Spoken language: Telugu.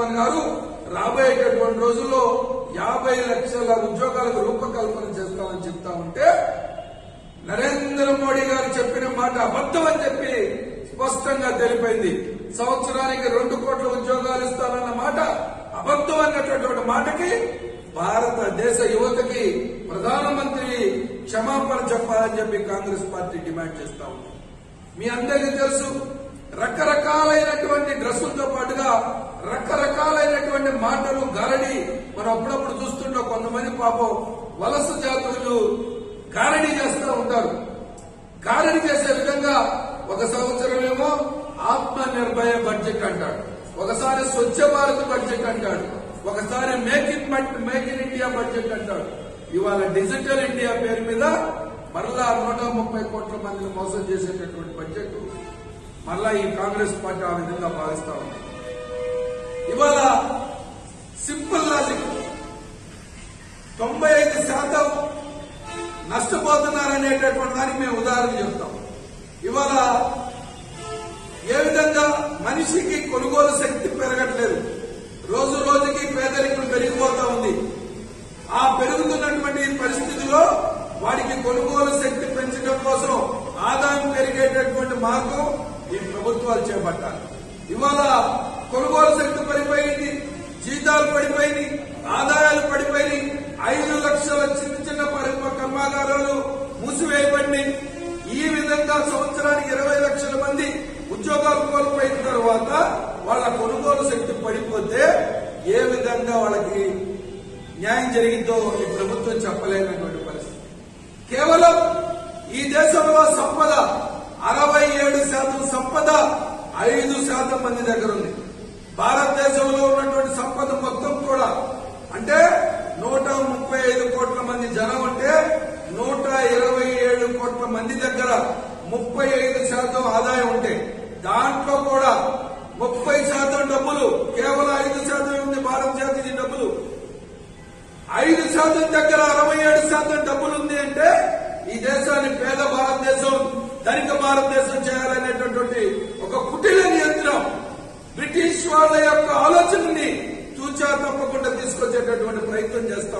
కుమార్ గారు రాబోయేటటువంటి రోజుల్లో యాభై లక్షల ఉద్యోగాలకు రూపకల్పన చేస్తామని చెప్తా ఉంటే నరేంద్ర మోడీ గారు చెప్పిన మాట అబద్ధం అని చెప్పి స్పష్టంగా తెలిపింది సంవత్సరానికి రెండు కోట్ల ఉద్యోగాలు ఇస్తానన్న మాట అబద్ధం అన్నటువంటి మాటకి భారతదేశ యువతకి ప్రధానమంత్రి క్షమాపణ చెప్పాలని చెప్పి కాంగ్రెస్ పార్టీ డిమాండ్ చేస్తా ఉంది మీ అందరికీ తెలుసు రకరకాలైనటువంటి డ్రెస్సులతో పాటుగా రకరకాలైనటువంటి మాటలు గారడి మనం అప్పుడప్పుడు చూస్తుంటాం కొంతమంది పాపం వలస జాతులు గారడి చేస్తూ ఉంటారు గారడి చేసే విధంగా ఒక సంవత్సరం ఏమో ఆత్మ నిర్భయ బడ్జెట్ అంటాడు ఒకసారి స్వచ్ఛ భారత్ బడ్జెట్ అంటాడు ఒకసారి make in make in India budget అంటాడు ఇవాళ డిజిటల్ ఇండియా పేరు మీద మరలా నూట ముప్పై కోట్ల మందిని మోసం చేసేటటువంటి బడ్జెట్ మరలా ఈ కాంగ్రెస్ పార్టీ ఆ విధంగా భావిస్తా ఉంది ఇవాళ సింపుల్ లాజిక్ తొంభై ఐదు శాతం నష్టపోతున్నారనేటటువంటి దానికి మేము ఉదాహరణ చెప్తాం ఇవాళ ఏ విధంగా మనిషికి కొనుగోలు శక్తి పెరగట్లేదు రోజు రోజుకి పేదరికం పెరిగిపోతా ఉంది ఆ పెరుగుతున్నటువంటి పరిస్థితిలో వాడికి కొనుగోలు శక్తి పెంచడం కోసం ఆదాయం పెరిగేటటువంటి మార్గం ఈ ప్రభుత్వాలు చేపట్టాలి ఇవాళ కొనుగోలు శక్తి పడిపోయింది జీతాలు పడిపోయింది ఆదాయాలు పడిపోయినాయి ఐదు లక్షల చిన్న చిన్న పరిమ కర్మాగారాలు మూసివేయబడి ఈ విధంగా సంవత్సరానికి ఇరవై లక్షల మంది ఉద్యోగాలు కోల్పోయిన తర్వాత వాళ్ళ కొనుగోలు శక్తి పడిపోతే ఏ విధంగా వాళ్ళకి న్యాయం జరిగిందో ఈ ప్రభుత్వం చెప్పలేనటువంటి పరిస్థితి కేవలం ఈ దేశంలో సంపద అరవై ఏడు శాతం సంపద ఐదు శాతం మంది దగ్గర ఉంది భారతదేశంలో ఉన్నటువంటి సంపద మొత్తం కూడా అంటే నూట ముప్పై ఐదు కోట్ల మంది జనం అంటే నూట ఇరవై ఏడు కోట్ల మంది దగ్గర ముప్పై ఐదు శాతం ఆదాయం ఉంటే దాంట్లో కూడా ముప్పై శాతం డబ్బులు కేవలం ఐదు శాతం ఉంది భారత జాతీయ డబ్బులు ఐదు శాతం దగ్గర అరవై ఏడు శాతం డబ్బులు ఉంది అంటే ఈ దేశాన్ని పేద భారతదేశం ధనిక భారతదేశం చేయాలనేటటువంటి ఒక కుటిల నియంత్రణ బ్రిటిష్ వాళ్ళ యొక్క ఆలోచనని తూచా తప్పకుండా తీసుకొచ్చేటటువంటి ప్రయత్నం చేస్తాం